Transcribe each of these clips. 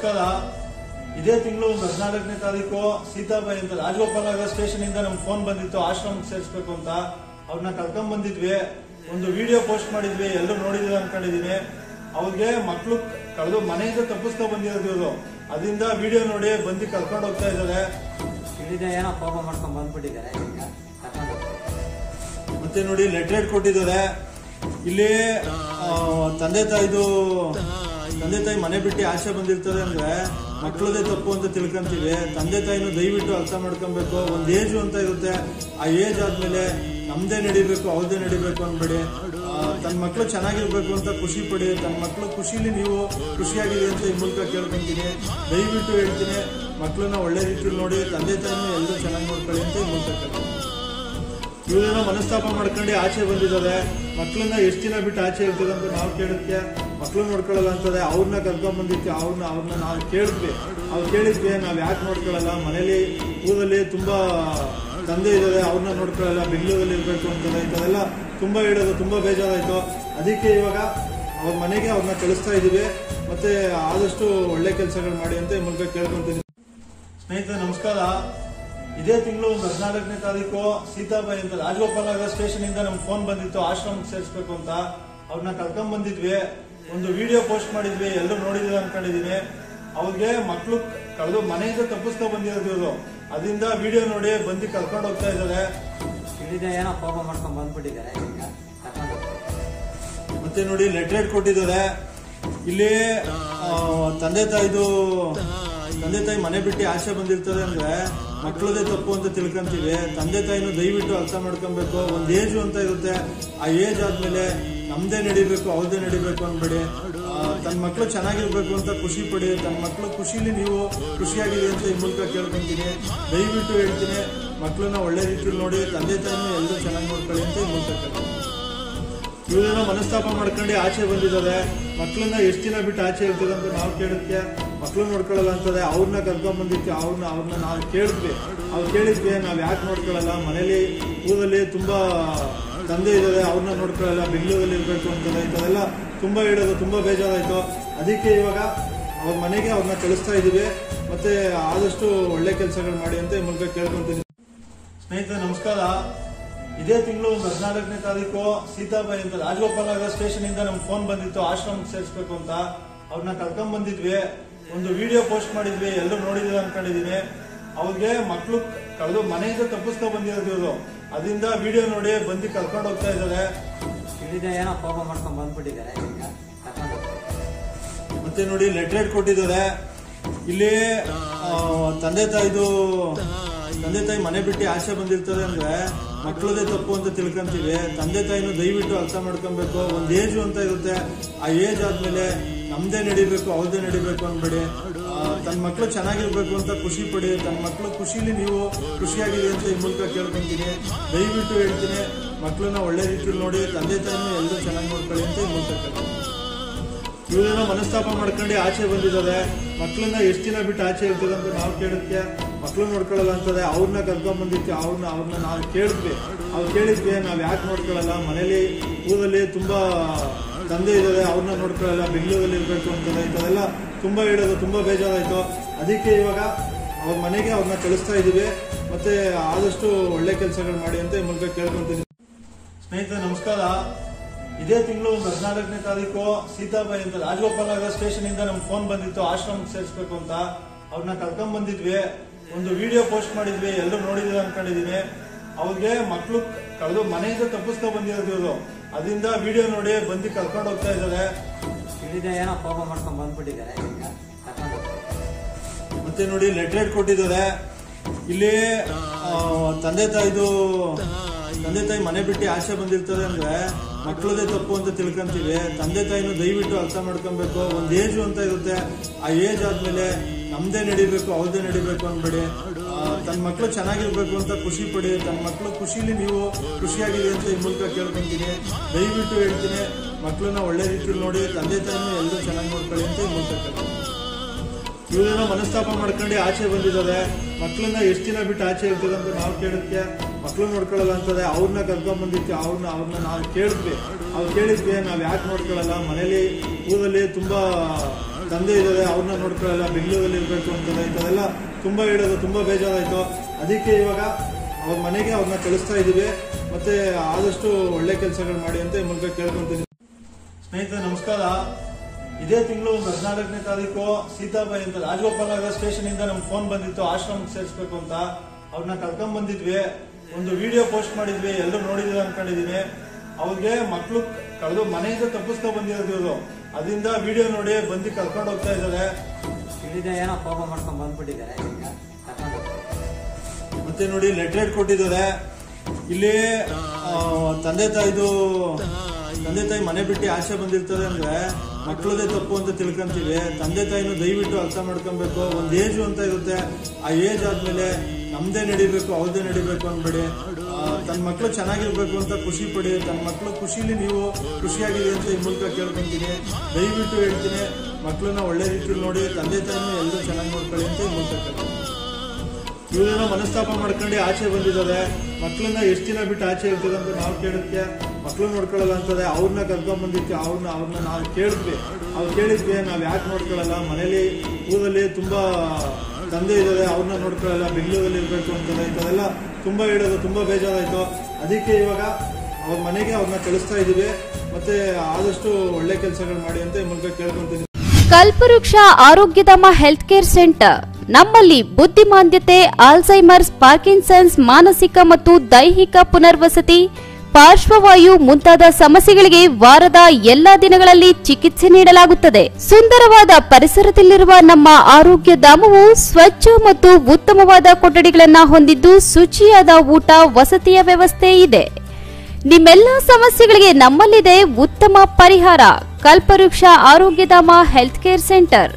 ನಮಸ್ಕಾರ ಇದೇ ತಿಂಗಳು ಒಂದು ಹದಿನಾಲ್ಕನೇ ತಾರೀಕು ಸೀತಾಬಾಯಿ ಅಂತ ರಾಜಗೋಪಾಲ ನಗರ ಸ್ಟೇಷನ್ ಇಂದ ನಮ್ಗೆ ಫೋನ್ ಬಂದಿತ್ತು ಆಶ್ರಮಕ್ಕೆ ಸೇರಿಸ್ಬೇಕು ಅಂತ ಅವ್ರನ್ನ ಕರ್ಕೊಂಡ್ ಬಂದಿದ್ವಿ ಒಂದು ವಿಡಿಯೋ ಪೋಸ್ಟ್ ಮಾಡಿದ್ವಿ ಎಲ್ಲರೂ ನೋಡಿದ್ರೆ ಅನ್ಕೊಂಡಿದೀನಿ ಅವ್ರಿಗೆ ಮಕ್ಳು ಕಳೆದು ಮನೆಯಿಂದ ತಪ್ಪಿಸ್ಕೊಂಡ್ ಬಂದಿರೋದು ಇವರು ಅದರಿಂದ ವಿಡಿಯೋ ನೋಡಿ ಬಂದು ಕರ್ಕೊಂಡು ಹೋಗ್ತಾ ಇದ್ದಾರೆ ಇಳಿದೆ ಏನೋ ಕೋಪ ಮಾಡ್ಕೊಂಡ್ ಬಂದ್ಬಿಟ್ಟಿದ್ದಾರೆ ಈಗ ಕರ್ಕೊಂಡು ಹೋಗ್ತಾರೆ. ಮತ್ತೆ ನೋಡಿ ಲೆಟರ್ ಕೊಟ್ಟಿದ್ದಾರೆ ಇಲ್ಲಿ ಆ, ತಂದೆ ತಾಯಿದು ತಂದೆ ತಾಯಿ ಮನೆ ಬಿಟ್ಟು ಆಸೆ ಬಂದಿರ್ತಾರೆ ಅಂದ್ರೆ ಮಕ್ಕಳದೇ ತಪ್ಪು ಅಂತ ತಿಳ್ಕೊಂತೀವಿ ತಂದೆ ತಾಯಿನೂ ದಯವಿಟ್ಟು ಅರ್ಥ ಮಾಡ್ಕೊಬೇಕು ಒಂದ್ ಏಜು ಅಂತ ಇರುತ್ತೆ ಆ ಏಜ್ ಆದ್ಮೇಲೆ ನಮ್ದೇ ನಡಿಬೇಕು ಅವ್ರದೇ ನಡಿಬೇಕು ಅನ್ಬೇಡಿ ಆ, ತನ್ನ ಮಕ್ಕಳು ಚೆನ್ನಾಗಿರ್ಬೇಕು ಅಂತ ಖುಷಿ ಪಡಿ ತನ್ನ ಮಕ್ಕಳು ಖುಷಿಲಿ ನೀವು ಖುಷಿಯಾಗಿದೆ ಅಂತ ಈ ಮೂಲಕ ಕೇಳ್ಕೊಂತೀನಿ ದಯವಿಟ್ಟು ಹೇಳ್ತೀನಿ ಮಕ್ಕಳನ್ನ ಒಳ್ಳೆ ರೀತಿಯಲ್ಲಿ ನೋಡಿ ತಂದೆ ತಾಯಿನೂ ಎಲ್ಲರೂ ಚೆನ್ನಾಗಿ ನೋಡ್ಕೊಳ್ಳಿ ಅಂತ ಈ ಮೂಲಕ ಕೇಳ್ತೀನಿ ಇವರೇನೋ ಮನಸ್ತಾಪ ಮಾಡ್ಕೊಂಡು ಆಚೆ ಬಂದಿದ್ದಾರೆ ಮಕ್ಕಳನ್ನ ಎಷ್ಟು ದಿನ ಬಿಟ್ಟು ಆಚೆ ಇರ್ತದೆ ಅಂತ ನಾವು ಕೇಳಿದ್ಕೆ ಮಕ್ಳು ನೋಡ್ಕೊಳ್ಳಲ್ಲ ಅಂತದೆ ಅವ್ರನ್ನ ಕರ್ಕೊಂಡ್ ಬಂದಿದ್ಕೆ ಅವ್ರನ್ನ ಅವ್ರನ್ನ ನಾವು ಕೇಳಿದ್ವಿ ಅವ್ರು ಕೇಳಿದ್ವಿ ನಾವ್ ಯಾಕೆ ನೋಡ್ಕೊಳ್ಳಲ್ಲ ಮನೇಲಿ ಊರಲ್ಲಿ ತುಂಬಾ ತಂದೆ ಇದ್ದಾರೆ ಅವ್ರನ್ನ ನೋಡ್ಕೊಳ್ಳಲ್ಲ ಬೆಂಗಳೂರಲ್ಲಿ ಇರ್ಬೇಕು ಅಂತದೆ ಇಂಥದೆಲ್ಲ ತುಂಬಾ ಹೇಳೋದು ತುಂಬಾ ಬೇಜಾರಾಯ್ತು ಅದಕ್ಕೆ ಇವಾಗ ಅವ್ರ ಮನೆಗೆ ಅವ್ರನ್ನ ಕಳಿಸ್ತಾ ಇದೀವಿ ಮತ್ತೆ ಆದಷ್ಟು ಒಳ್ಳೆ ಕೆಲಸಗಳು ಮಾಡಿ ಅಂತ ಈ ಮೂಲಕ ಕೇಳ್ಕೊಂತೀನಿ ಸ್ನೇಹಿತರೆ ನಮಸ್ಕಾರ ಇದೇ ತಿಂಗಳು ಒಂದು ಹದಿನಾಲ್ಕನೇ ತಾರೀಕು ಸೀತಾಬಾಯಿ ಅಂತ ರಾಜಗೋಪಾಲ ನಗರ ಸ್ಟೇಷನ್ ಇಂದ ನಮ್ಗೆ ಫೋನ್ ಬಂದಿತ್ತು ಆಶ್ರಮಕ್ಕೆ ಸೇರಿಸ್ಬೇಕು ಅಂತ ಅವ್ರನ್ನ ಕರ್ಕೊಂಡ್ ಬಂದಿದ್ವಿ ಒಂದು ವಿಡಿಯೋ ಪೋಸ್ಟ್ ಮಾಡಿದ್ವಿ ಎಲ್ಲರೂ ನೋಡಿದ್ರೆ ಅನ್ಕೊಂಡಿದೀನಿ ಅವ್ರಿಗೆ ಮಕ್ಳು ಕಳೆದು ಮನೆಯಿಂದ ತಪ್ಪಿಸ್ಕೊಂಡ್ ಬಂದಿರೋದು ಇವರು ಅದರಿಂದ ವಿಡಿಯೋ ನೋಡಿ ಬಂದು ಕರ್ಕೊಂಡು ಹೋಗ್ತಾ ಇದ್ದಾರೆ ಇಳಿದೆ ಏನೋ ಕೋಪ ಮಾಡ್ಕೊಂಡ್ ಬಂದ್ಬಿಟ್ಟಿದ್ದಾರೆ ಈಗ ಕರ್ಕೊಂಡು ಹೋಗ್ತಾರೆ. ಮತ್ತೆ ನೋಡಿ ಲೆಟರ್ ಕೊಟ್ಟಿದ್ದಾರೆ ಇಲ್ಲಿ ಆ, ತಂದೆ ತಾಯಿದು ತಂದೆ ತಾಯಿ ಮನೆ ಬಿಟ್ಟು ಆಸೆ ಬಂದಿರ್ತಾರೆ ಅಂದ್ರೆ ಮಕ್ಕಳದೇ ತಪ್ಪು ಅಂತ ತಿಳ್ಕೊಂತೀವಿ ತಂದೆ ತಾಯಿನೂ ದಯವಿಟ್ಟು ಅರ್ಥ ಮಾಡ್ಕೊಬೇಕು ಒಂದ್ ಏಜು ಅಂತ ಇರುತ್ತೆ ಆ ಏಜ್ ಆದ್ಮೇಲೆ ನಮ್ದೇ ನಡಿಬೇಕು ಅವ್ರದೇ ನಡಿಬೇಕು ಅನ್ಬೇಡಿ ಆ, ತನ್ನ ಮಕ್ಕಳು ಚೆನ್ನಾಗಿರ್ಬೇಕು ಅಂತ ಖುಷಿ ಪಡಿ ತನ್ನ ಮಕ್ಕಳು ಖುಷಿಲಿ ನೀವು ಖುಷಿಯಾಗಿದೆ ಅಂತ ಈ ಮೂಲಕ ಕೇಳ್ಕೊಂತೀನಿ ದಯವಿಟ್ಟು ಹೇಳ್ತೀನಿ ಮಕ್ಕಳನ್ನ ಒಳ್ಳೆ ರೀತಿಯಲ್ಲಿ ನೋಡಿ ತಂದೆ ತಾಯಿನೂ ಎಲ್ಲರೂ ಚೆನ್ನಾಗಿ ನೋಡ್ಕೊಳ್ಳಿ ಅಂತ ಈ ಮೂಲಕ ಕೇಳ್ತೀನಿ ಇವರೇನೋ ಮನಸ್ತಾಪ ಮಾಡ್ಕೊಂಡು ಆಚೆ ಬಂದಿದ್ದಾರೆ ಮಕ್ಕಳನ್ನ ಎಷ್ಟು ದಿನ ಬಿಟ್ಟು ಆಚೆ ಇರ್ತದೆ ಅಂತ ನಾವು ಕೇಳಿದ್ಕೆ ಮಕ್ಳು ನೋಡ್ಕೊಳ್ಳಲ್ಲ ಅಂತದೆ ಅವ್ರನ್ನ ಕರ್ಕೊಂಡ್ ಬಂದಿದ್ಕೆ ಅವ್ರನ್ನ ಅವ್ರನ್ನ ನಾವು ಕೇಳಿದ್ವಿ ಅವ್ರು ಕೇಳಿದ್ವಿ ನಾವ್ ಯಾಕೆ ನೋಡ್ಕೊಳ್ಳಲ್ಲ ಮನೇಲಿ ಊರಲ್ಲಿ ತುಂಬಾ ತಂದೆ ಇದ್ದಾರೆ ಅವ್ರನ್ನ ನೋಡ್ಕೊಳ್ಳಲ್ಲ ಬೆಂಗಳೂರಲ್ಲಿ ಇರ್ಬೇಕು ಅಂತದೆ ಇಂಥದೆಲ್ಲ ತುಂಬಾ ಹೇಳೋದು ತುಂಬಾ ಬೇಜಾರಾಯ್ತು ಅದಕ್ಕೆ ಇವಾಗ ಅವ್ರ ಮನೆಗೆ ಅವ್ರನ್ನ ಕಳಿಸ್ತಾ ಇದೀವಿ ಮತ್ತೆ ಆದಷ್ಟು ಒಳ್ಳೆ ಕೆಲಸಗಳು ಮಾಡಿ ಅಂತ ಈ ಮೂಲಕ ಕೇಳ್ಕೊಂತೀನಿ ಸ್ನೇಹಿತರೆ ನಮಸ್ಕಾರ ಇದೇ ತಿಂಗಳು ಒಂದು ಹದಿನಾಲ್ಕನೇ ತಾರೀಕು ಸೀತಾಬಾಯಿ ಅಂತ ರಾಜಗೋಪಾಲ ನಗರ ಸ್ಟೇಷನ್ ಇಂದ ನಮ್ಗೆ ಫೋನ್ ಬಂದಿತ್ತು ಆಶ್ರಮಕ್ಕೆ ಸೇರಿಸ್ಬೇಕು ಅಂತ ಅವ್ರನ್ನ ಕರ್ಕೊಂಡ್ ಬಂದಿದ್ವಿ ಒಂದು ವಿಡಿಯೋ ಪೋಸ್ಟ್ ಮಾಡಿದ್ವಿ ಎಲ್ಲರೂ ನೋಡಿದ್ರೆ ಅನ್ಕೊಂಡಿದೀನಿ ಅವ್ರಿಗೆ ಮಕ್ಳು ಕಳೆದು ಮನೆಯಿಂದ ತಪ್ಪಿಸ್ಕೊಂಡ್ ಬಂದಿರೋದು ಇವರು ಅದರಿಂದ ವಿಡಿಯೋ ನೋಡಿ ಬಂದು ಕರ್ಕೊಂಡು ಹೋಗ್ತಾ ಇದ್ದಾರೆ ಇಳಿದೆ ಏನೋ ಕೋಪ ಮಾಡ್ಕೊಂಡ್ ಬಂದ್ಬಿಟ್ಟಿದ್ದಾರೆ ಈಗ ಕರ್ಕೊಂಡು ಹೋಗ್ತಾರೆ. ಮತ್ತೆ ನೋಡಿ ಲೆಟರ್ ಕೊಟ್ಟಿದ್ದಾರೆ ಇಲ್ಲಿ ಆ, ತಂದೆ ತಾಯಿದು ತಂದೆ ತಾಯಿ ಮನೆ ಬಿಟ್ಟು ಆಸೆ ಬಂದಿರ್ತಾರೆ ಅಂದ್ರೆ ಮಕ್ಕಳದೇ ತಪ್ಪು ಅಂತ ತಿಳ್ಕೊಂತೀವಿ ತಂದೆ ತಾಯಿನೂ ದಯವಿಟ್ಟು ಅರ್ಥ ಮಾಡ್ಕೊಬೇಕು ಒಂದ್ ಏಜು ಅಂತ ಇರುತ್ತೆ ಆ ಏಜ್ ಆದ್ಮೇಲೆ ನಮ್ದೇ ನಡಿಬೇಕು ಅವ್ರದೇ ನಡಿಬೇಕು ಅನ್ಬೇಡಿ ಆ, ತನ್ನ ಮಕ್ಕಳು ಚೆನ್ನಾಗಿರ್ಬೇಕು ಅಂತ ಖುಷಿ ಪಡಿ ತನ್ನ ಮಕ್ಕಳು ಖುಷಿಲಿ ನೀವು ಖುಷಿಯಾಗಿದೆ ಅಂತ ಈ ಮೂಲಕ ಕೇಳ್ಕೊಂತೀನಿ ದಯವಿಟ್ಟು ಹೇಳ್ತೀನಿ ಮಕ್ಕಳನ್ನ ಒಳ್ಳೆ ರೀತಿಯಲ್ಲಿ ನೋಡಿ ತಂದೆ ತಾಯಿನೂ ಎಲ್ಲರೂ ಚೆನ್ನಾಗಿ ನೋಡ್ಕೊಳ್ಳಿ ಅಂತ ಈ ಮೂಲಕ ಕೇಳ್ತೀನಿ ಇವರೇನೋ ಮನಸ್ತಾಪ ಮಾಡ್ಕೊಂಡು ಆಚೆ ಬಂದಿದ್ದಾರೆ ಮಕ್ಕಳನ್ನ ಎಷ್ಟು ದಿನ ಬಿಟ್ಟು ಆಚೆ ಇರ್ತದೆ ಅಂತ ನಾವು ಕೇಳಿದ್ಕೆ ಮಕ್ಳು ನೋಡ್ಕೊಳ್ಳಲ್ಲ ಅಂತದೆ ಅವ್ರನ್ನ ಕರ್ಕೊಂಡ್ ಬಂದಿದ್ಕೆ ಅವ್ರನ್ನ ಅವ್ರನ್ನ ನಾವು ಕೇಳಿದ್ವಿ ಅವ್ರು ಕೇಳಿದ್ವಿ ನಾವ್ ಯಾಕೆ ನೋಡ್ಕೊಳ್ಳಲ್ಲ ಮನೇಲಿ ಊರಲ್ಲಿ ತುಂಬಾ ತಂದೆ ಇದ್ದಾರೆ ಅವ್ರನ್ನ ನೋಡ್ಕೊಳ್ಳಲ್ಲ ಬೆಂಗಳೂರಲ್ಲಿ ಇರ್ಬೇಕು ಅಂತದೆ ಇಂಥದೆಲ್ಲ ತುಂಬಾ ಹೇಳೋದು ತುಂಬಾ ಬೇಜಾರಾಯ್ತು ಅದಕ್ಕೆ ಇವಾಗ ಅವ್ರ ಮನೆಗೆ ಅವ್ರನ್ನ ಕಳಿಸ್ತಾ ಇದೀವಿ ಮತ್ತೆ ಆದಷ್ಟು ಒಳ್ಳೆ ಕೆಲಸಗಳು ಮಾಡಿ ಅಂತ ಈ ಮೂಲಕ ಕೇಳ್ಕೊಂತೀನಿ ಸ್ನೇಹಿತರೆ ನಮಸ್ಕಾರ ಇದೇ ತಿಂಗಳು ಒಂದು ಹದಿನಾಲ್ಕನೇ ತಾರೀಕು ಸೀತಾಬಾಯಿ ಅಂತ ರಾಜಗೋಪಾಲ ನಗರ ಸ್ಟೇಷನ್ ಇಂದ ನಮ್ಗೆ ಫೋನ್ ಬಂದಿತ್ತು ಆಶ್ರಮಕ್ಕೆ ಸೇರಿಸ್ಬೇಕು ಅಂತ ಅವ್ರನ್ನ ಕರ್ಕೊಂಡ್ ಬಂದಿದ್ವಿ ಒಂದು ವಿಡಿಯೋ ಪೋಸ್ಟ್ ಮಾಡಿದ್ವಿ ಎಲ್ಲರೂ ನೋಡಿದ್ರೆ ಅನ್ಕೊಂಡಿದೀನಿ ಅವ್ರಿಗೆ ಮಕ್ಳು ಕಳೆದು ಮನೆಯಿಂದ ತಪ್ಪಿಸ್ಕೊಂಡ್ ಬಂದಿರೋದು ಇವರು ಅದರಿಂದ ವಿಡಿಯೋ ನೋಡಿ ಬಂದು ಕರ್ಕೊಂಡು ಹೋಗ್ತಾ ಇದ್ದಾರೆ ಇಳಿದೆ ಏನೋ ಕೋಪ ಮಾಡ್ಕೊಂಡ್ ಬಂದ್ಬಿಟ್ಟಿದ್ದಾರೆ ಈಗ ಕರ್ಕೊಂಡು ಹೋಗ್ತಾರೆ. ಮತ್ತೆ ನೋಡಿ ಲೆಟರ್ ಕೊಟ್ಟಿದ್ದಾರೆ ಇಲ್ಲಿ ಆ, ತಂದೆ ತಾಯಿದು ತಂದೆ ತಾಯಿ ಮನೆ ಬಿಟ್ಟು ಆಸೆ ಬಂದಿರ್ತಾರೆ ಅಂದ್ರೆ ಮಕ್ಕಳದೇ ತಪ್ಪು ಅಂತ ತಿಳ್ಕೊಂತೀವಿ ತಂದೆ ತಾಯಿನೂ ದಯವಿಟ್ಟು ಅರ್ಥ ಮಾಡ್ಕೊಬೇಕು ಒಂದ್ ಏಜು ಅಂತ ಇರುತ್ತೆ ಆ ಏಜ್ ಆದ್ಮೇಲೆ ನಮ್ದೇ ನಡಿಬೇಕು ಅವ್ರದೇ ನಡಿಬೇಕು ಅನ್ಬೇಡಿ ಆ, ತನ್ನ ಮಕ್ಕಳು ಚೆನ್ನಾಗಿರ್ಬೇಕು ಅಂತ ಖುಷಿ ಪಡಿ ತನ್ನ ಮಕ್ಕಳು ಖುಷಿಲಿ ನೀವು ಖುಷಿಯಾಗಿದೆ ಅಂತ ಈ ಮೂಲಕ ಕೇಳ್ಕೊಂತೀನಿ ದಯವಿಟ್ಟು ಹೇಳ್ತೀನಿ ಮಕ್ಕಳನ್ನ ಒಳ್ಳೆ ರೀತಿಯಲ್ಲಿ ನೋಡಿ ತಂದೆ ತಾಯಿನೂ ಎಲ್ಲರೂ ಚೆನ್ನಾಗಿ ನೋಡ್ಕೊಳ್ಳಿ ಅಂತ ಈ ಮೂಲಕ ಕೇಳ್ತೀನಿ ಇವರೇನೋ ಮನಸ್ತಾಪ ಮಾಡ್ಕೊಂಡು ಆಚೆ ಬಂದಿದ್ದಾರೆ ಮಕ್ಕಳನ್ನ ಎಷ್ಟು ದಿನ ಬಿಟ್ಟು ಆಚೆ ಇರ್ತದೆ ಅಂತ ನಾವು ಕೇಳಿದ್ಕೆ ಮಕ್ಳು ನೋಡ್ಕೊಳ್ಳಲ್ಲ ಅಂತದೆ ಅವ್ರನ್ನ ಕರ್ಕೊಂಡ್ ಬಂದಿದ್ಕೆ ಅವ್ರನ್ನ ಅವ್ರನ್ನ ನಾವು ಕೇಳಿದ್ವಿ ಅವ್ರು ಕೇಳಿದ್ವಿ ನಾವ್ ಯಾಕೆ ನೋಡ್ಕೊಳ್ಳಲ್ಲ ಮನೇಲಿ ಊರಲ್ಲಿ ತುಂಬಾ ತಂದೆ ಇದ್ದಾರೆ ಅವ್ರನ್ನ ನೋಡ್ಕೊಳ್ಳಲ್ಲ ಬೆಂಗಳೂರಲ್ಲಿ ಇರಬೇಕು ಅಂತಾರೆ ಇಂಥವೆಲ್ಲ ತುಂಬಾ ಹೇಳೋದು ತುಂಬಾ ಬೇಜಾರಾಯ್ತು ಅದಕ್ಕೆ ಇವಾಗ ಅವ್ರ ಮನೆಗೆ ಅವ್ರನ್ನ ಕಳಿಸ್ತಾ ಇದೀವಿ ಮತ್ತೆ ಆದಷ್ಟು ಒಳ್ಳೆ ಕೆಲಸಗಳು ಮಾಡಿ ಅಂತ ಈ ಮೂಲಕ ಕೇಳ್ಕೊಂತೀನಿ ಸ್ನೇಹಿತರೆ ನಮಸ್ಕಾರ ಇದೇ ತಿಂಗಳು ಒಂದು ಹದಿನಾಲ್ಕನೇ ತಾರೀಕು ಸೀತಾಬಾಯಿ ಅಂತ ರಾಜಗೋಪಾಲ್ ನಗರ ಸ್ಟೇಷನ್ ಇಂದ ನಮ್ಗೆ ಫೋನ್ ಬಂದಿತ್ತು ಆಶ್ರಮಕ್ಕೆ ಸೇರಿಸ್ಬೇಕು ಅಂತ ಅವ್ರನ್ನ ಕರ್ಕೊಂಡ್ ಬಂದಿದ್ವಿ ಒಂದು ವಿಡಿಯೋ ಪೋಸ್ಟ್ ಮಾಡಿದ್ವಿ ಎಲ್ಲರೂ ನೋಡಿದ್ರೆ ಅನ್ಕೊಂಡಿದೀನಿ ಅವ್ರಿಗೆ ಮಕ್ಳು ಕಳೆದು ಮನೆಯಿಂದ ತಪ್ಪಿಸ್ಕೊ ಬಂದಿರೋದು ಇವರು ಅದರಿಂದ ವಿಡಿಯೋ ನೋಡಿ ಬಂದು ಕರ್ಕೊಂಡು ಹೋಗ್ತಾ ಇದ್ದಾರೆ ಇಲ್ಲಿದೆ ಏನೋ ಕೋಪ ಮಾಡ್ಕೊಂಡ್ ಬಂದ್ಬಿಟ್ಟಿದ್ದಾರೆ ಈಗ ಕರ್ಕೊಂಡ್ ಹೋಗ್ತಾರೆ. ಮತ್ತೆ ನೋಡಿ ಲೆಟರ್ ಕೊಟ್ಟಿದ್ದಾರೆ ಇಲ್ಲಿ ಆ, ತಂದೆ ತಾಯಿದು ತಂದೆ ತಾಯಿ ಮನೆ ಬಿಟ್ಟು ಆಸೆ ಬಂದಿರ್ತದೆ ಅಂದ್ರೆ ಮಕ್ಕಳದೇ ತಪ್ಪು ಅಂತ ತಿಳ್ಕೊಂತೀವಿ ತಂದೆ ತಾಯಿನ ದಯವಿಟ್ಟು ಅರ್ಥ ಮಾಡ್ಕೊಬೇಕು ಒಂದ್ ಏಜ್ ಅಂತ ಇರುತ್ತೆ ಆ ಏಜ್ ಆದ್ಮೇಲೆ ನಮ್ದೇ ನಡಿಬೇಕು ಅವ್ರದೇ ನಡಿಬೇಕು ಅನ್ಬೇಡಿ ಆ, ತನ್ನ ಮಕ್ಕಳು ಚೆನ್ನಾಗಿರ್ಬೇಕು ಅಂತ ಖುಷಿ ಪಡಿ ತನ್ನ ಮಕ್ಕಳು ಖುಷಿಲಿ ನೀವು ಖುಷಿಯಾಗಿದೆ ಅಂತ ಈ ಮೂಲಕ ಕೇಳ್ಕೊಂತೀನಿ ದಯವಿಟ್ಟು ಹೇಳ್ತೀನಿ ಮಕ್ಕಳನ್ನ ಒಳ್ಳೆ ರೀತಿಯಲ್ಲಿ ನೋಡಿ ತಂದೆ ತಾಯಿನೂ ಎಲ್ಲರೂ ಚೆನ್ನಾಗಿ ನೋಡ್ಕೊಳ್ಳಿ ಅಂತ ಈ ಮೂಲಕ ಕೇಳ್ತೀನಿ ಇವರೇನೋ ಮನಸ್ತಾಪ ಮಾಡ್ಕೊಂಡು ಆಚೆ ಬಂದಿದ್ದಾರೆ ಮಕ್ಕಳನ್ನ ಎಷ್ಟು ದಿನ ಬಿಟ್ಟು ಆಚೆ ಇರ್ತದೆ ಅಂತ ನಾವು ಕೇಳಕ್ಕೆ ಮಕ್ಕಳು ನೋಡ್ಕೊಳ್ಳಲ್ಲ ಅಂತದೆ ಅವ್ರನ್ನ ಕರ್ಕೊಂಡ್ ಬಂದಿಕ್ಕೆ ಅವ್ರನ್ನ ಅವ್ರನ್ನ ನಾವು ಕೇಳಿದ್ವಿ ಅವ್ರು ಕೇಳಿದ್ವಿ ನಾವ್ ಯಾಕೆ ನೋಡ್ಕೊಳ್ಳಲ್ಲ ಮನೇಲಿ ಊರಲ್ಲಿ ತುಂಬಾ ತಂದೆ ಇದ್ದಾರೆ ಅವ್ರನ್ನ ನೋಡ್ಕೊಳ್ಳಲ್ಲ ಬೆಂಗಳೂರಲ್ಲಿ ಇರ್ಬೇಕು ಅಂತಾರೆ ಇಂಥವೆಲ್ಲ ತುಂಬಾ ಹೇಳೋದು ತುಂಬಾ ಬೇಜಾರಾಯ್ತು ಅದಕ್ಕೆ ಇವಾಗ ಅವ್ರ ಮನೆಗೆ ಅವ್ರನ್ನ ಕಳಿಸ್ತಾ ಇದೀವಿ ಮತ್ತೆ ಆದಷ್ಟು ಒಳ್ಳೆ ಕೆಲಸಗಳು ಮಾಡಿ ಅಂತ ಈ ಮೂಲಕ ಕೇಳ್ಕೊಂತೀನಿ ಕಲ್ಪವೃಕ್ಷ ಆರೋಗ್ಯಧಾಮ ಹೆಲ್ತ್ ಕೇರ್ ಸೆಂಟರ್ ನಮ್ಮಲ್ಲಿ ಬುದ್ಧಿಮಾಂದ್ಯತೆ ಆಲ್ಝೈಮರ್ಸ್ ಪಾರ್ಕಿನ್ಸನ್ಸ್ ಮಾನಸಿಕ ಮತ್ತು ದೈಹಿಕ ಪುನರ್ವಸತಿ ಪಾರ್ಶ್ವವಾಯು ಮುಂತಾದ ಸಮಸ್ಯೆಗಳಿಗೆ ವಾರದ ಎಲ್ಲಾ ದಿನಗಳಲ್ಲಿ ಚಿಕಿತ್ಸೆ ನೀಡಲಾಗುತ್ತದೆ ಸುಂದರವಾದ ಪರಿಸರದಲ್ಲಿರುವ ನಮ್ಮ ಆರೋಗ್ಯ ಧಾಮವು ಸ್ವಚ್ಛ ಮತ್ತು ಉತ್ತಮವಾದ ಕೊಠಡಿಗಳನ್ನು ಹೊಂದಿದ್ದು ಶುಚಿಯಾದ ಊಟ ವಸತಿಯ ವ್ಯವಸ್ಥೆ ಇದೆ ನಿಮ್ಮೆಲ್ಲ ಸಮಸ್ಯೆಗಳಿಗೆ ನಮ್ಮಲ್ಲಿದೆ ಉತ್ತಮ ಪರಿಹಾರ Kalpavriksha Arogyadhama health care centre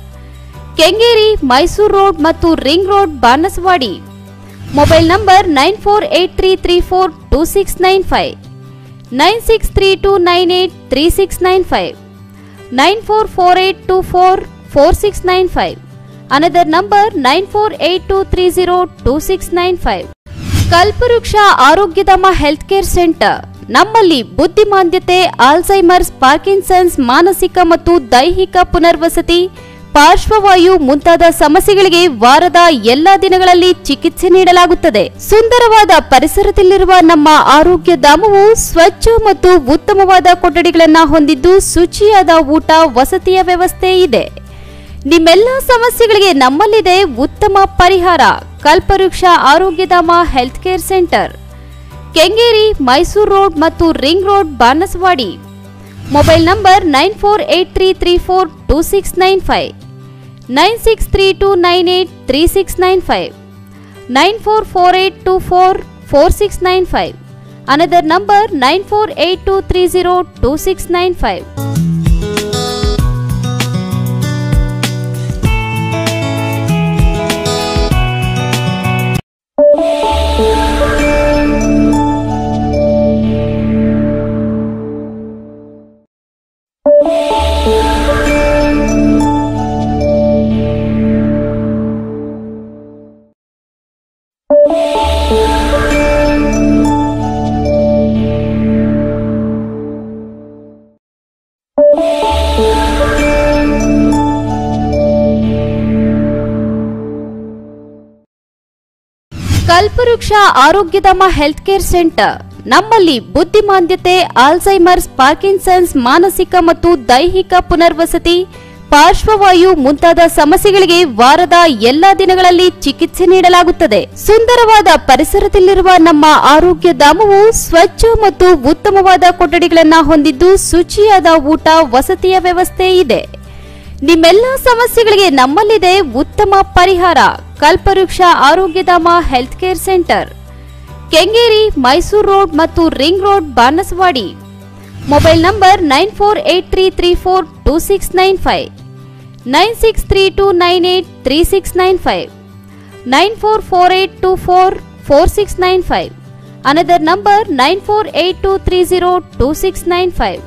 Kengeri Mysuru road ಮತ್ತು ring road Banaswadi mobile number nine four eight three three four two six nine five nine six three two nine eight three six nine five nine four four eight two four four six nine five another number nine four eight two three zero two six nine five Kalpavriksha Arogyadhama health care centre ನಮ್ಮಲ್ಲಿ ಬುದ್ಧಿಮಾಂದ್ಯತೆ Alzheimer's Parkinson's ಮಾನಸಿಕ ಮತ್ತು ದೈಹಿಕ ಪುನರ್ವಸತಿ ಪಾರ್ಶ್ವವಾಯು ಮುಂತಾದ ಸಮಸ್ಯೆಗಳಿಗೆ ವಾರದ ಎಲ್ಲಾ ದಿನಗಳಲ್ಲಿ ಚಿಕಿತ್ಸೆ ನೀಡಲಾಗುತ್ತದೆ ಸುಂದರವಾದ ಪರಿಸರದಲ್ಲಿರುವ ನಮ್ಮ ಆರೋಗ್ಯ ಧಾಮವು ಸ್ವಚ್ಛ ಮತ್ತು ಉತ್ತಮವಾದ ಕೊಠಡಿಗಳನ್ನು ಹೊಂದಿದ್ದು ಶುಚಿಯಾದ ಊಟ ವಸತಿಯ ವ್ಯವಸ್ಥೆ ಇದೆ ನಿಮ್ಮೆಲ್ಲ ಸಮಸ್ಯೆಗಳಿಗೆ ನಮ್ಮಲ್ಲಿದೆ ಉತ್ತಮ ಪರಿಹಾರ Kalpavriksha Arogyadhama health care centre Kengeri Mysuru road ಮತ್ತು ring road Banaswadi mobile number nine four eight three three four two six nine five nine six three two nine eight three six nine five nine four four eight two four four six nine five another number nine four eight two three zero two six nine five Kalpavriksha Arogyadhama health care centre ನಮ್ಮಲ್ಲಿ ಬುದ್ಧಿಮಾಂದ್ಯತೆ Alzheimer's Parkinson's ಮಾನಸಿಕ ಮತ್ತು ದೈಹಿಕ ಪುನರ್ವಸತಿ ಪಾರ್ಶ್ವವಾಯು ಮುಂತಾದ ಸಮಸ್ಯೆಗಳಿಗೆ ವಾರದ ಎಲ್ಲಾ ದಿನಗಳಲ್ಲಿ ಚಿಕಿತ್ಸೆ ನೀಡಲಾಗುತ್ತದೆ ಸುಂದರವಾದ ಪರಿಸರದಲ್ಲಿರುವ ನಮ್ಮ ಆರೋಗ್ಯ ಧಾಮವು ಸ್ವಚ್ಛ ಮತ್ತು ಉತ್ತಮವಾದ ಕೊಠಡಿಗಳನ್ನು ಹೊಂದಿದ್ದು ಶುಚಿಯಾದ ಊಟ ವಸತಿಯ ವ್ಯವಸ್ಥೆ ಇದೆ ನಿಮ್ಮೆಲ್ಲ ಸಮಸ್ಯೆಗಳಿಗೆ ನಮ್ಮಲ್ಲಿದೆ ಉತ್ತಮ ಪರಿಹಾರ Kalpavriksha Arogyadhama health care centre Kengeri Mysuru road ಮತ್ತು ring road Banaswadi mobile number nine four eight three three four two six nine five nine six three two nine eight three six nine five nine four four eight two four four six nine five another number nine four eight two three zero two six nine five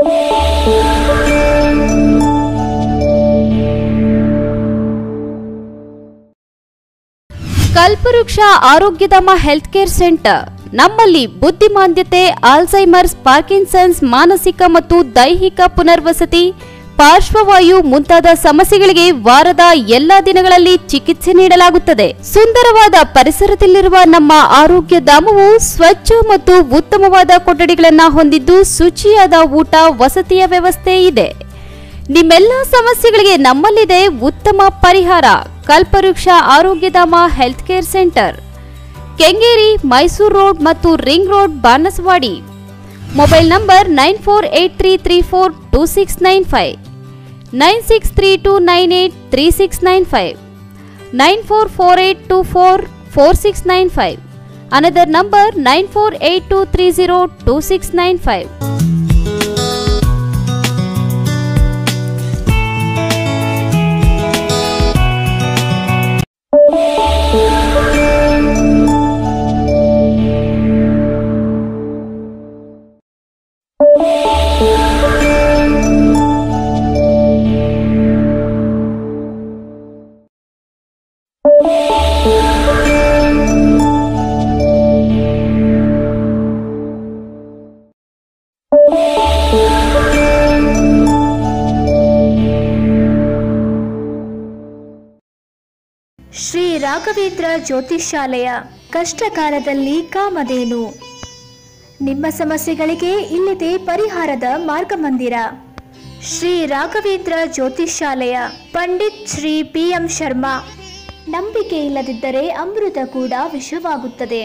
Kalpavriksha Arogyadhama health care centre ನಮ್ಮಲ್ಲಿ ಬುದ್ಧಿಮಾಂದ್ಯತೆ Alzheimer's Parkinson's ಮಾನಸಿಕ ಮತ್ತು ದೈಹಿಕ ಪುನರ್ವಸತಿ ಪಾರ್ಶ್ವವಾಯು ಮುಂತಾದ ಸಮಸ್ಯೆಗಳಿಗೆ ವಾರದ ಎಲ್ಲಾ ದಿನಗಳಲ್ಲಿ ಚಿಕಿತ್ಸೆ ನೀಡಲಾಗುತ್ತದೆ ಸುಂದರವಾದ ಪರಿಸರದಲ್ಲಿರುವ ನಮ್ಮ ಆರೋಗ್ಯ ಧಾಮವು ಸ್ವಚ್ಛ ಮತ್ತು ಉತ್ತಮವಾದ ಕೊಠಡಿಗಳನ್ನ ಹೊಂದಿದ್ದು ಶುಚಿಯಾದ ಊಟ ವಸತಿಯ ವ್ಯವಸ್ಥೆ ಇದೆ ನಿಮ್ಮೆಲ್ಲ ಸಮಸ್ಯೆಗಳಿಗೆ ನಮ್ಮಲ್ಲಿದೆ ಉತ್ತಮ ಪರಿಹಾರ Kalpavriksha Arogyadhama health care centre Kengeri Mysuru road ಮತ್ತು ring road Banaswadi mobile number nine four eight three three four two six nine five nine six three two nine eight three six nine five nine four four eight two four four six nine five another number nine four eight two three zero two six nine five Shri Raghavendra ಜ್ಯೋತಿಷ್ಯಾಲಯ ಕಷ್ಟಕಾಲದಲ್ಲಿ ಕಾಮಧೇನು ನಿಮ್ಮ ಸಮಸ್ಯೆಗಳಿಗೆ ಇಲ್ಲಿದೆ ಪರಿಹಾರದ ಮಾರ್ಗಮಂದಿರ Shri Raghavendra ಜ್ಯೋತಿಷ್ಯಾಲಯ Pandit Shri P M Sharma ನಂಬಿಕೆ ಇಲ್ಲದಿದ್ದರೆ ಅಮೃತ ಕೂಡ ವಿಷವಾಗುತ್ತದೆ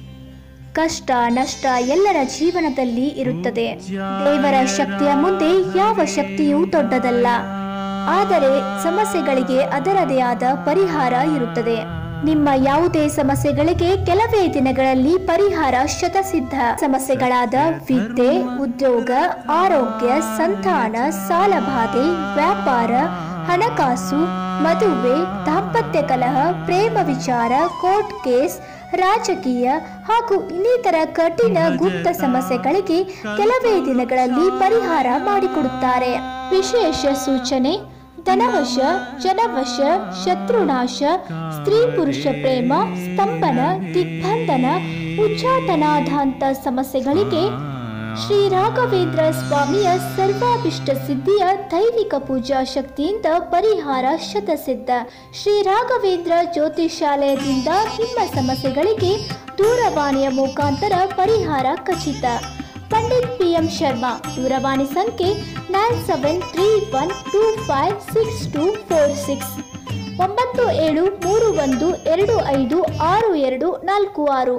ಕಷ್ಟ ನಷ್ಟ ಎಲ್ಲರ ಜೀವನದಲ್ಲಿ ಇರುತ್ತದೆ ದೇವರ ಶಕ್ತಿಯ ಮುಂದೆ ಯಾವ ಶಕ್ತಿಯೂ ದೊಡ್ಡದಲ್ಲ ಆದರೆ ಸಮಸ್ಯೆಗಳಿಗೆ ಅದರದೇ ಆದ ಪರಿಹಾರ ಇರುತ್ತದೆ ನಿಮ್ಮ ಯಾವುದೇ ಸಮಸ್ಯೆಗಳಿಗೆ ಕೆಲವೇ ದಿನಗಳಲ್ಲಿ ಪರಿಹಾರ ಶತಸಿದ್ಧ ಸಮಸ್ಯೆಗಳಾದ ವಿದ್ಯೆ ಉದ್ಯೋಗ ಆರೋಗ್ಯ ಸಂತಾನ ಸಾಲಬಾಧೆ ವ್ಯಾಪಾರ ಹಣಕಾಸು ಮದುವೆ ದಾಂಪತ್ಯ ಕಲಹ ಪ್ರೇಮ ವಿಚಾರ ಕೋರ್ಟ್ ಕೇಸ್ ರಾಜಕೀಯ ಹಾಗೂ ಇನ್ನಿತರ ಕಠಿಣ ಗುಪ್ತ ಸಮಸ್ಯೆಗಳಿಗೆ ಕೆಲವೇ ದಿನಗಳಲ್ಲಿ ಪರಿಹಾರ ಮಾಡಿಕೊಡುತ್ತಾರೆ ವಿಶೇಷ ಸೂಚನೆ ಧನವಶ ಜನವಶ ಶತ್ರುನಾಶ ಸ್ತ್ರೀ ಪುರುಷ ಪ್ರೇಮ ಸ್ತಂಭನ ದಿಗ್ಬಂಧನ ಉಚ್ಚಾಟನಾಧಾಂತ ಸಮಸ್ಯೆಗಳಿಗೆ ಶ್ರೀ ರಾಘವೇಂದ್ರ ಸ್ವಾಮಿಯ ಸರ್ವಾಭಿಷ್ಟ ಸಿದ್ಧಿಯ ದೈವಿಕ ಪೂಜಾ ಶಕ್ತಿಯಿಂದ ಪರಿಹಾರ ಶತಸಿದ್ಧ ಶ್ರೀ ರಾಘವೇಂದ್ರ ಜ್ಯೋತಿಷಾಲಯದಿಂದ ನಿಮ್ಮ ಸಮಸ್ಯೆಗಳಿಗೆ ದೂರವಾಣಿಯ ಮುಖಾಂತರ ಪರಿಹಾರ ಖಚಿತ ಪಂಡಿತ್ ಪಿ ಎಂ ಶರ್ಮಾ ದೂರವಾಣಿ ಸಂಖ್ಯೆ nine seven three one two five six two four six ಒಂಬತ್ತು ಏಳು ಮೂರು ಒಂದು ಎರಡು ಐದು ಆರು ಎರಡು ನಾಲ್ಕು ಆರು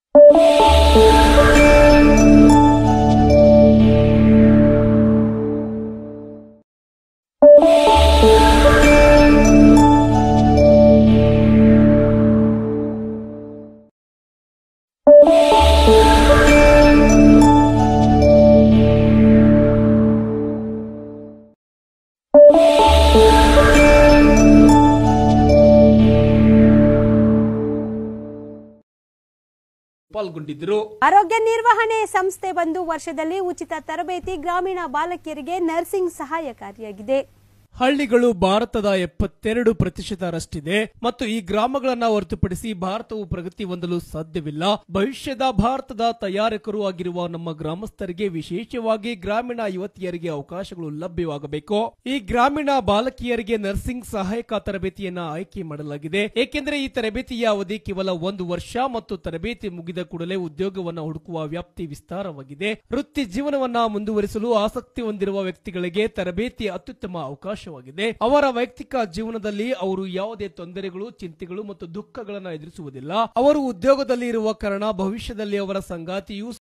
ಪಾಲ್ಗೊಂಡಿದ್ದರು ಆರೋಗ್ಯ ನಿರ್ವಹಣೆ ಸಂಸ್ಥೆ ಬಂದು ವರ್ಷದಲ್ಲಿ ಉಚಿತ ತರಬೇತಿ ಗ್ರಾಮೀಣ ಬಾಲಕಿಯರಿಗೆ ನರ್ಸಿಂಗ್ ಸಹಾಯಕಾರಿಯಾಗಿದೆ ಹಳ್ಳಿಗಳು ಭಾರತದ ಎಪ್ಪತ್ತೆರಡು ಪ್ರತಿಶತರಷ್ಟಿದೆ ಮತ್ತು ಈ ಗ್ರಾಮಗಳನ್ನ ಹೊರತುಪಡಿಸಿ ಭಾರತವು ಪ್ರಗತಿ ಹೊಂದಲು ಸಾಧ್ಯವಿಲ್ಲ ಭವಿಷ್ಯದ ಭಾರತದ ತಯಾರಕರು ಆಗಿರುವ ನಮ್ಮ ಗ್ರಾಮಸ್ಥರಿಗೆ ವಿಶೇಷವಾಗಿ ಗ್ರಾಮೀಣ ಯುವತಿಯರಿಗೆ ಅವಕಾಶಗಳು ಲಭ್ಯವಾಗಬೇಕು ಈ ಗ್ರಾಮೀಣ ಬಾಲಕಿಯರಿಗೆ ನರ್ಸಿಂಗ್ ಸಹಾಯಕ ತರಬೇತಿಯನ್ನ ಆಯ್ಕೆ ಮಾಡಲಾಗಿದೆ ಏಕೆಂದರೆ ಈ ತರಬೇತಿಯ ಅವಧಿ ಕೇವಲ ಒಂದು ವರ್ಷ ಮತ್ತು ತರಬೇತಿ ಮುಗಿದ ಕೂಡಲೇ ಉದ್ಯೋಗವನ್ನ ಹುಡುಕುವ ವ್ಯಾಪ್ತಿ ವಿಸ್ತಾರವಾಗಿದೆ ವೃತ್ತಿ ಜೀವನವನ್ನ ಮುಂದುವರಿಸಲು ಆಸಕ್ತಿ ಹೊಂದಿರುವ ವ್ಯಕ್ತಿಗಳಿಗೆ ತರಬೇತಿ ಅತ್ಯುತ್ತಮ ಅವಕಾಶವಾಗಿದೆ ಅವರ ವೈಯಕ್ತಿಕ ಜೀವನದಲ್ಲಿ ಅವರು ಯಾವುದೇ ತೊಂದರೆಗಳು ಚಿಂತೆಗಳು ಮತ್ತು ದುಃಖಗಳನ್ನು ಎದುರಿಸುವುದಿಲ್ಲ ಅವರು ಉದ್ಯೋಗದಲ್ಲಿ ಇರುವ ಕಾರಣ ಭವಿಷ್ಯದಲ್ಲಿ ಅವರ ಸಂಗಾತಿಯು